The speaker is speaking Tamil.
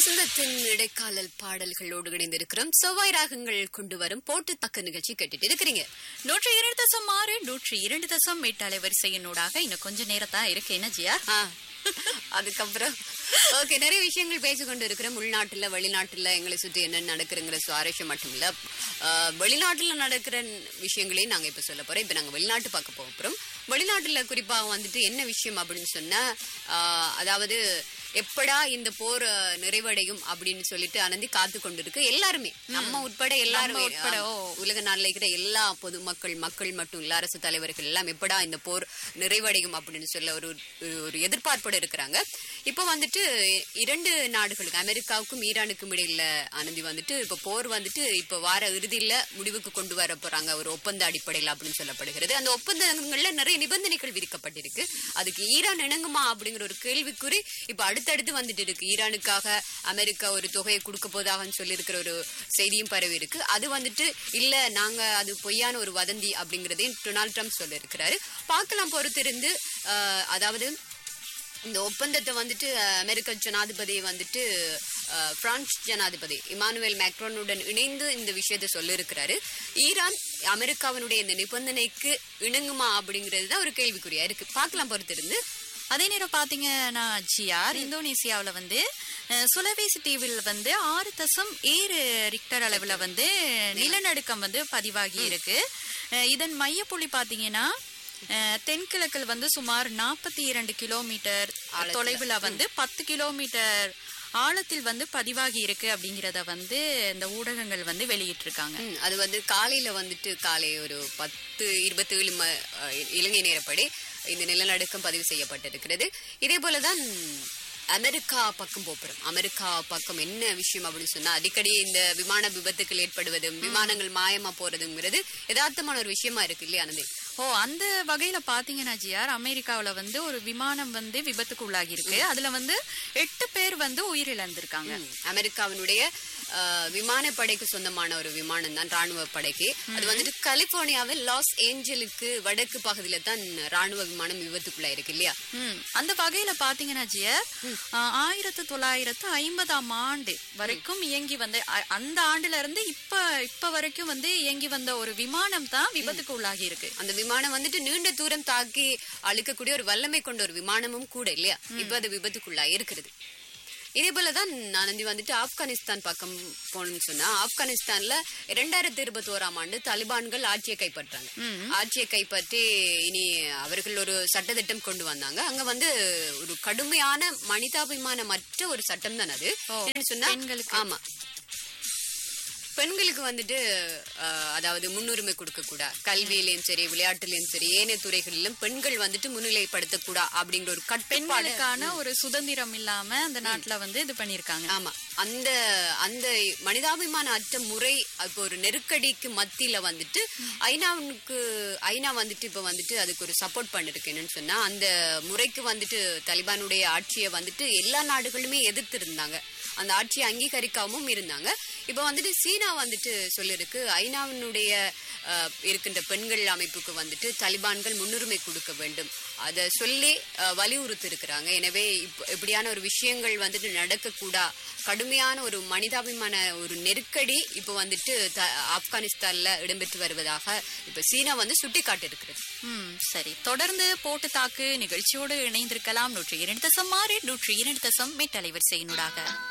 வசந்தத்தின் இடைக்காலல் பாடல்களோடு இணைந்திருக்கிறோம் செவ்வாய் ராகங்கள் கொண்டு வரும் போட்டு தக்க நிகழ்ச்சி கேட்டுட்டு இருக்கிறீங்க நூற்றி இரண்டு தசம் ஆறு நூற்றி இரண்டு தசம் எட்டு அலைவரிசையினூடாக இன்னும் கொஞ்ச நேரத்தான் இருக்கு என்ன ஜியா ஆ, அதுக்கப்புறம் ஓகே நிறைய விஷயங்கள் பேசிக்கொண்டு இருக்கிறோம் உள்நாட்டுல வெளிநாட்டுல எங்களை சுற்றி என்ன நடக்குதுங்கிற சுவாரஸ்யம் மட்டும் இல்ல ஆ, வெளிநாட்டுல நடக்கிற விஷயங்களையும் நாங்க இப்ப சொல்ல போறோம் இப்ப நாங்க வெளிநாட்டு பார்க்க போக போறோம் வெளிநாட்டுல குறிப்பா வந்துட்டு என்ன விஷயம் அப்படின்னு சொன்னா ஆ, அதாவது எப்படா இந்த போர் ஆ, நிறைவடையும் அப்படின்னு சொல்லிட்டு அனந்தி காத்து கொண்டிருக்கு எல்லாருமே நம்ம உட்பட எல்லாருமே உட்பட, ஆ, உலக நாட்டில் இருக்கிற எல்லா பொதுமக்கள் மக்கள் மட்டும் இல்ல அரசு தலைவர்கள் எல்லாம் எப்படா இந்த போர் நிறைவடையும் அப்படின்னு சொல்ல ஒரு ஒரு எதிர்பார்ப்போட இருக்கிறாங்க இப்போ வந்துட்டு இரண்டு நாடுகளுக்கு அமெரிக்காவுக்கும் ஈரானுக்கும் இடையில ஆனந்தி வந்துட்டு இப்போ போர் வந்துட்டு இப்போ வார இறுதியில முடிவுக்கு கொண்டு வர போறாங்க ஒரு ஒப்பந்த அடிப்படையில் அப்படின்னு சொல்லப்படுகிறது அந்த ஒப்பந்தங்கள்ல நிறைய நிபந்தனைகள் விதிக்கப்பட்டிருக்கு அதுக்கு ஈரான் இணங்குமா அப்படிங்கிற ஒரு கேள்விக்குறி இப்போ அடுத்தடுத்து வந்துட்டு இருக்கு ஈரானுக்காக அமெரிக்கா ஒரு தொகையை கொடுக்க போதாகன்னு சொல்லியிருக்கிற ஒரு செய்தியும் பரவி இருக்கு அது வந்துட்டு இல்ல நாங்க அது பொய்யான ஒரு வதந்தி அப்படிங்கறதையும் டொனால்ட் ட்ரம்ப் சொல்லியிருக்கிறாரு பார்க்கலாம் பொறுத்திருந்து ஆஹ், அதாவது இந்த ஒப்பந்தத்தை வந்துட்டு அஹ், அமெரிக்க ஜனாதிபதி வந்துட்டு அஹ், பிரான்ஸ் ஜனாதிபதி இமானுவேல் மேக்ரோனுடன் இணைந்து இந்த விஷயத்தை சொல்லியிருக்கிறாரு ஈரான் அமெரிக்காவினுடைய இந்த நிபந்தனைக்கு இணங்குமா அப்படிங்கிறது தான் ஒரு கேள்விக்குறியா இருக்கு பார்க்கலாம் பொறுத்திருந்து அதே நேரம் பாத்தீங்கன்னா ஜிஆர் இந்தோனேசியாவுல வந்து அஹ், சுலவேசி தீவில் வந்து ஆறு தசம் ஏழு ரிக்டர் அளவுல வந்து நிலநடுக்கம் வந்து பதிவாகி இருக்கு அஹ், இதன் மையப்புள்ளி பாத்தீங்கன்னா அஹ், தென்கிழக்கில் வந்து சுமார் நாற்பத்தி இரண்டு கிலோமீட்டர் தொலைவுல வந்து பத்து கிலோமீட்டர் ஆழத்தில் வந்து பதிவாகி இருக்கு அப்படிங்கறத வந்து இந்த ஊடகங்கள் வந்து வெளியிட்டிருக்காங்க ம், அது வந்து காலையில வந்துட்டு காலை ஒரு பத்து இருபத்தி ஏழு ம அஹ், இலங்கை நேரப்படி இந்த நிலநடுக்கம் பதிவு செய்யப்பட்டிருக்கிறது இதே போலதான் அமெரிக்கா பக்கம் போப்புறோம் அமெரிக்கா பக்கம் என்ன விஷயம் அப்படின்னு சொன்னா அடிக்கடி இந்த விமான விபத்துக்கள் ஏற்படுவதும் விமானங்கள் மாயமா போறதுங்கிறது யதார்த்தமான ஒரு விஷயமா இருக்கு இல்லையா ஆனந்தி ஓ அந்த வகையில பாத்தீங்கன்னா ஜிஆர் அமெரிக்காவுல வந்து ஒரு விமானம் வந்து விபத்துக்கு உள்ளாகி இருக்கு அதுல வந்து எட்டு பேர் வந்து உயிரிழந்திருக்காங்க ம், அமெரிக்காவினுடைய அஹ், விமானப்படைக்கு சொந்தமான ஒரு விமானம் தான் ராணுவ படைக்கு அது வந்துட்டு கலிபோர்னியாவில் லாஸ் ஏஞ்சலுக்கு வடக்கு பகுதியில தான் ராணுவ விமானம் விபத்துக்குள்ளா இருக்கு இல்லையா ம், அந்த வகையில பாத்தீங்கன்னா ஜியர் ஆயிரத்து தொள்ளாயிரத்து ஐம்பதாம் ஆண்டு வரைக்கும் இயங்கி வந்த அ- அந்த ஆண்டுல இருந்து இப்ப இப்ப வரைக்கும் வந்து இயங்கி வந்த ஒரு விமானம் தான் விபத்துக்கு உள்ளாகி இருக்கு அந்த விமானம் வந்துட்டு நீண்ட தூரம் தாக்கி அழிக்கக்கூடிய ஒரு வல்லமை கொண்ட ஒரு விமானமும் கூட இல்லையா இப்ப அது விபத்துக்குள்ளா இருக்கிறது இதே போலதான் ஆனந்தி வந்துட்டு ஆப்கானிஸ்தான் பக்கம் போகணும்னு சொன்னா ஆப்கானிஸ்தான்ல இரண்டாயிரத்தி இருபத்தி ஓராம் ஆண்டு தாலிபான்கள் ஆட்சியை கைப்பற்றாங்க ஆட்சியை கைப்பற்றி இனி அவர்கள் ஒரு சட்டத்திட்டம் கொண்டு வந்தாங்க அங்க வந்து ஒரு கடுமையான மனிதாபிமானமற்ற ஒரு சட்டம் தான் அது என்னன்னு சொன்னா பெண்களுக்கு. ஆமா பெண்களுக்கு வந்துட்டு அஹ், அதாவது முன்னுரிமை கொடுக்க கூடா கல்வியிலயும் சரி விளையாட்டுலயும் சரி ஏனைய துறைகளிலும் பெண்கள் வந்துட்டு முன்னிலைப்படுத்தக்கூடா அப்படிங்கிற ஒரு கட்டுப்பாடு பெண்களுக்கான ஒரு சுதந்திரம் இல்லாம அந்த நாட்டுல வந்து இது பண்ணிருக்காங்க ஆமா அந்த அந்த மனிதாபிமான அற்ற முறை இப்போ ஒரு நெருக்கடிக்கு மத்தியில வந்துட்டு ஐநாவுக்கு ஐநா வந்துட்டு இப்ப வந்துட்டு அதுக்கு ஒரு சப்போர்ட் பண்ணிருக்கு என்னன்னு சொன்னா அந்த முறைக்கு வந்துட்டு தலிபானுடைய ஆட்சியை வந்துட்டு எல்லா நாடுகளுமே எதிர்த்து இருந்தாங்க அந்த ஆட்சியை அங்கீகரிக்காமவும் இருந்தாங்க இப்ப வந்துட்டு சீனா வந்துட்டு சொல்லிருக்கு ஐநாவினுடைய அஹ், இருக்கின்ற பெண்கள் அமைப்புக்கு வந்துட்டு தலிபான்கள் முன்னுரிமை கொடுக்க வேண்டும் அதை சொல்லி அஹ், வலியுறுத்தி இருக்கிறாங்க எனவே இப்ப இப்படியான ஒரு விஷயங்கள் வந்துட்டு நடக்கக்கூடா கடுமையான ஒரு மனிதாபிமான ஒரு நெருக்கடி இப்போ வந்துட்டு த- ஆப்கானிஸ்தான்ல இடம்பெற்று வருவதாக இப்ப சீனா வந்து சுட்டி காட்டியிருக்கிறது ம் சரி தொடர்ந்து போட்டு தாக்கு நிகழ்ச்சியோடு இணைந்திருக்கலாம் நூற்றி இரண்டு தசம் ஆறு நூற்றி இரண்டு தசம் மெட்டலைவர் செய்யினூடாக